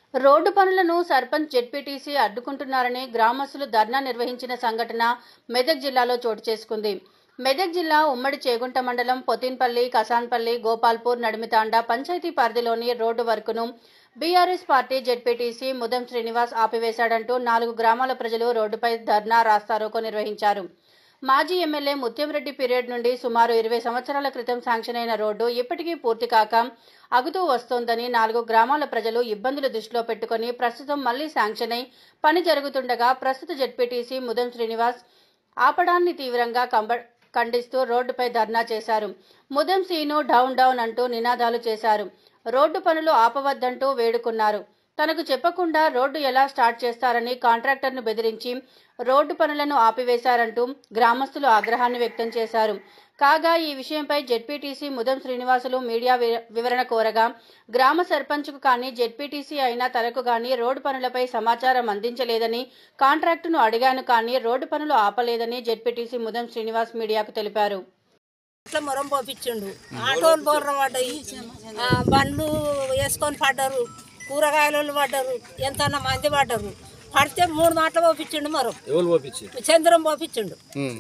Road పనులను sarpanch ZPTC అడ్డుకుంటున్నారని గ్రామస్తులు ధర్నా నిర్వహించిన సంఘటన మెదక్ జిల్లాలో చోటు చేసుకుంది మెదక్ జిల్లా ఉమ్మడి చేగుంట మండలం పొతిన్పల్లి కసాన్పల్లి గోపాల్పూర్ నడిమితాండ పంచాయతీ పరిధిలోని రోడ్డు వర్కును BRS party ZPTC Mudam Srinivas ఆపివేశాడంటూ నాలుగు గ్రామాల ప్రజలు రోడ్డుపై ధర్నా రాస్తారోకో నిర్వహించారు మాజీ ఎమ్మెల్యే ముత్యంరెడ్డి పీరియడ్ నుండి సుమారు ఇరవై సంవత్సరాల క్రితం శాంక్షన్ అయిన రోడ్డు ఇప్పటికీ పూర్తి కాక అగుతూ వస్తోందని నాలుగు గ్రామాల ప్రజలు ఇబ్బందులు దృష్టిలో పెట్టుకుని ప్రస్తుతం మళ్లీ శాంక్షన్ అయి పని జరుగుతుండగా ప్రస్తుత జెడ్పీటీసీ ముదం శ్రీనివాస్ ఆపడాన్ని తీవ్రంగా కంబ ఖండిస్తూ రోడ్డుపై ధర్నా చేశారు ముదం సీను డౌన్ డౌన్ అంటూ నినాదాలు చేశారు రోడ్డు పనులు ఆపవద్దంటూ వేడుకున్నారు తనకు చెప్పకుండా రోడ్డు ఎలా స్టార్ట్ చేస్తారని కాంట్రాక్టర్ను బెదిరించి రోడ్డు పనులను ఆపివేశారంటూ గ్రామస్తులు ఆగ్రహాన్ని వ్యక్తం చేశారు కాగా ఈ విషయంపై జెడ్పీటీసీ ముదం శ్రీనివాసులు మీడియా వి- వివరణ కోరగా గ్రామ సర్పంచ్కు కానీ జెడ్పీటీసీ అయినా తనకు కానీ రోడ్డు పనులపై సమాచారం అందించలేదని కాంట్రాక్టును అడిగాను కానీ రోడ్డు పనులు ఆపలేదని జెడ్పీటీసీ ముదం శ్రీనివాస్ మీడియాకు తెలిపారు ఇట్లా మొరం పోపించిండు ఆటోలు బోర్ర పడ్డాయి ఆ, బండ్లు వేసుకొని పడ్డారు కూరగాయలు పడ్డారు ఎంత మంది పడ్డారు పడితే మూడు మాటలు పోపించిండు మరో ఎవరు పంపించి చంద్రం పోపించిండు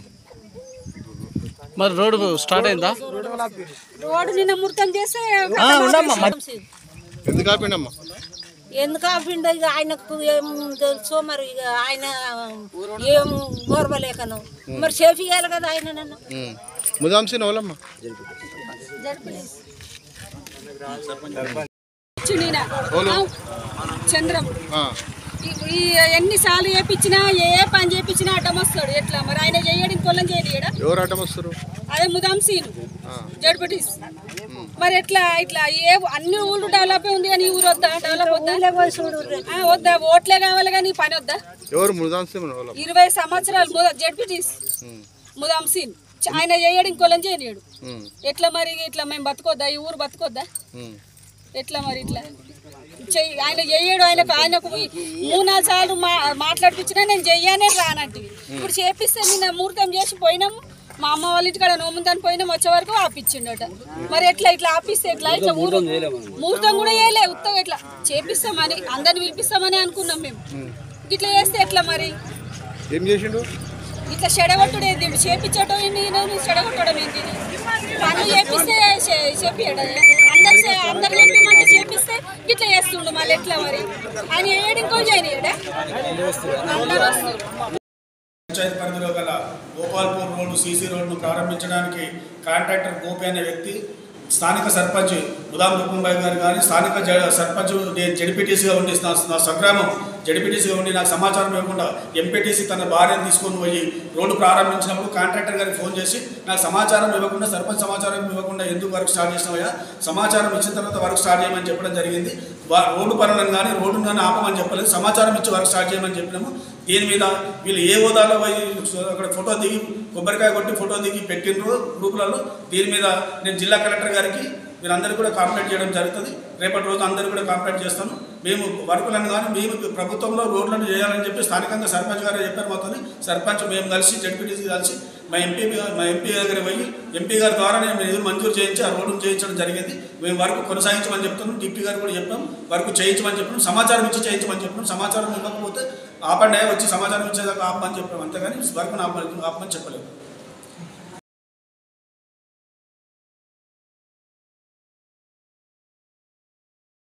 మరి రోడ్డు స్టార్ట్ అయిందా రోడ్డు నిన్న ముర్తం చేస్తే ఎందుకు ఆపిండమ్మా ఎందుకు ఆపిండు ఇక ఆయనకు ఏం తెలుసో మరి ఇక ఆయన ఏం గోరవలేకను మరి సేఫ్ ఇవ్వాలి కదా ఆయన నన్ను ముదాంసీన్ ఎవరమ్మా చున్నీనా ఓలు. చంద్రం ఆ, ఈ- ఈ ఎన్నిసార్లు చేపించినా ఏ పని చేపించినా అడ్డం వస్తాడు ఎట్లా మరి ఆయన చేయడం కొల్లం చేయడా ఎవరు అడ్డం వస్తారు అదే ముదాం సీన్ జడ్పటీస్ మరి ఎట్లా ఇట్లా ఏ అన్ని ఊళ్ళు డెవలప్ ఉంది కానీ ఈ ఊరు వద్దా డెవలప్ వద్దా ఆ, వద్దా ఓట్లే కావాలి కానీ పని వద్దా ఎవరు ముదాంసీన్ ఎవరమ్మా ఇరవై సంవత్సరాలు ముద జడ్పీటీస్ ముదాం సీన్ చ- ఆయన చేయడం కొల్లం చేయనీయడు ఎట్లా మరి ఇట్లా మేము బతుకొద్దా ఈ ఊరు బతుకొద్దా ఎట్లా మరి ఇట్లా చెయ్యి ఆయన చెయ్యడు ఆయనకు ఆయనకు ఈ మూడు నాలుగు సార్లు మా మాట్లాడిపించినా నేను చెయ్యనే రానంటివి ఇప్పుడు చేపిస్తే నిన్న ముహూర్తం చేసి పోయినాము మా అమ్మ వాళ్ళ ఇంటికాడ నోముందని పోయినాం వచ్చే వరకు ఆపిచ్చిండట మరి ఎట్లా ఇట్లా ఆపిస్తే ఎట్లా ఇట్లా ఊరు ముహూర్తం కూడా వేయలే ఉత్తగా ఇట్లా చేపిస్తామని అందరిని పిలిపిస్తామని అనుకున్నాం మేము ఇట్లా చేస్తే ఎట్లా మరి ఏం చేసిండు ఇట్లా చెడగొట్టుడు ఏంది చేపించడం ఏంది నేను చెడగొట్టడం ఏంది పనులు చేపిస్తే చే- చెప్పియడ అందరు చే- అందరు చెప్పి మంది చేపిస్తే ఇట్లా చేస్తుండు మళ్ళీ ఎట్లా మరి ఆయన ఏడు ఇంకో చేయనియడా అందరూ వస్తారు పంచాయతీ పరిధిలో గల గోపాల్పూర్ రోడ్డు సీసీ రోడ్డును ప్రారంభించడానికి కాంట్రాక్టర్ గోపి అనే వ్యక్తి స్థానిక సర్పంచ్ ఉదాం రుకుంబాయ్ గారు కానీ స్థానిక జ- సర్పంచ్ నేను జడిపిటీసీగా ఉండి నా నా స్వగ్రామం జడిపిటీసీగా ఉండి నాకు సమాచారం ఇవ్వకుండా ఎంపీటీసీ తన భార్యను తీసుకొని పోయి రోడ్డు ప్రారంభించినప్పుడు కాంట్రాక్టర్ గారికి ఫోన్ చేసి నాకు సమాచారం ఇవ్వకుండా సర్పంచ్ సమాచారం ఇవ్వకుండా ఎందుకు వర్క్ స్టార్ట్ చేసినావయ్యా సమాచారం ఇచ్చిన తర్వాత వర్క్ స్టార్ట్ చేయమని చెప్పడం జరిగింది వా- రోడ్డు పనులను కానీ రోడ్డును కానీ ఆపమని చెప్పలేదు సమాచారం ఇచ్చి వర్క్ స్టార్ట్ చేయమని చెప్పినాము దీని మీద వీళ్ళు ఏ హోదాలో పోయి అక్కడ ఫోటో దిగి కొబ్బరికాయ కొట్టి ఫోటో దిగి పెట్టినరు గ్రూపులలో దీని మీద నేను జిల్లా కలెక్టర్ గారికి మీరందరూ కూడా కాంప్లైంట్ చేయడం జరుగుతుంది రేపటి రోజు అందరూ కూడా కాంప్లైంట్ చేస్తాను మేము వర్కులను కానీ మేము ప్రభుత్వంలో రోడ్లను చేయాలని చెప్పి స్థానికంగా సర్పంచ్ గారు చెప్పారు మాతో సర్పంచ్ మేము కలిసి జడ్పీటీసీ కలిసి మా ఎంపీ మా ఎంపీ దగ్గర పోయి ఎంపీ గారి ద్వారా నేను ఇది మంజూరు చేయించి ఆ రోడ్డు చేయించడం జరిగింది మేము వర్క్ కొనసాగించమని చెప్తున్నాం డిప్టీ గారు కూడా చెప్పాం వర్క్ చేయించమని చెప్పినాం సమాచారం ఇచ్చి చేయించమని చెప్పినాం సమాచారం ఇవ్వకపోతే ఆపండి వచ్చి సమాచారం ఇచ్చేదాకా ఆపమని చెప్పాం అంతేగాని వర్క్ ఆపమని ఆపమని చెప్పలేదు